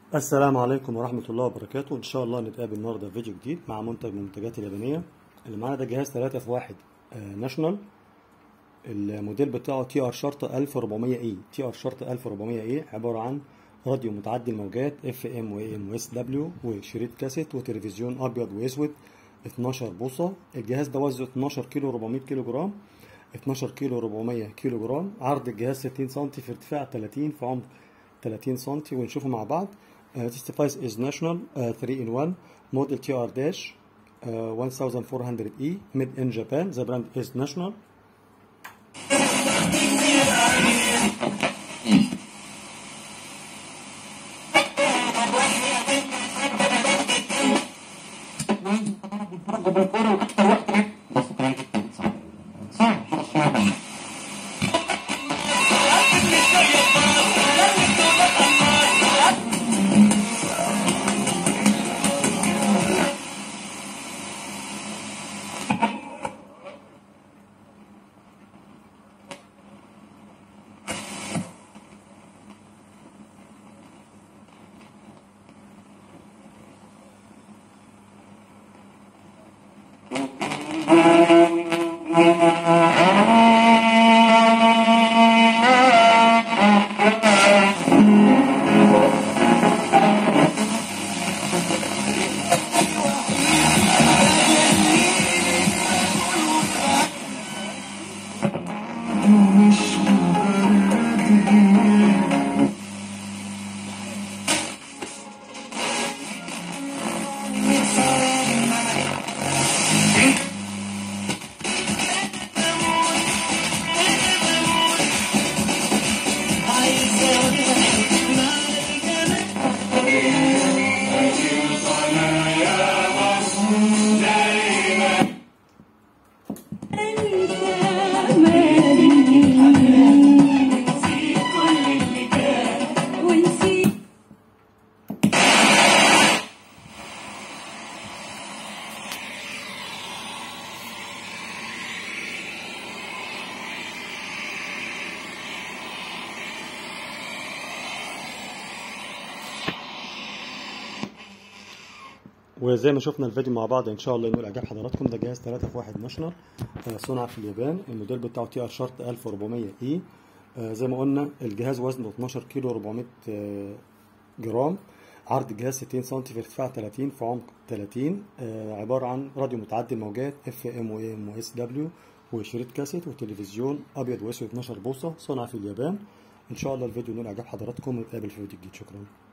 السلام عليكم ورحمة الله وبركاته إن شاء الله نتقابل النهاردة في فيديو جديد مع منتج من المنتجات اليابانية اللي معانا ده جهاز 3 في 1 ناشونال الموديل بتاعه تي ار شرطة 1400 اي تي ار شرطة 1400 اي عبارة عن راديو متعدي الموجات اف ام و ام واس دبليو وشريط كاسيت وتلفزيون ابيض واسود 12 بوصة الجهاز ده وزنه 12 كيلو 400 كيلو جرام 12 كيلو 400 كيلو جرام عرض الجهاز 60 سم في ارتفاع 30 في عمق 30 سم ونشوفه مع بعض Uh, this device is national uh, 3 in 1 model TR dash uh, 1400E made in Japan the brand is national وزي ما شفنا الفيديو مع بعض ان شاء الله ينول اعجاب حضراتكم ده جهاز 3 في 1 ناشونال صنع في اليابان الموديل بتاعه تي ار شارت 1400 اي زي ما قلنا الجهاز وزنه 12 كيلو 400 جرام عرض الجهاز 60 سم في ارتفاع 30 في عمق 30 عباره عن راديو متعدي الموجات اف ام و ام و اس دبليو وشريط كاسيت وتلفزيون ابيض واسود 12 بوصه صنع في اليابان ان شاء الله الفيديو ينول اعجاب حضراتكم ونتقابل في فيديو جديد شكرا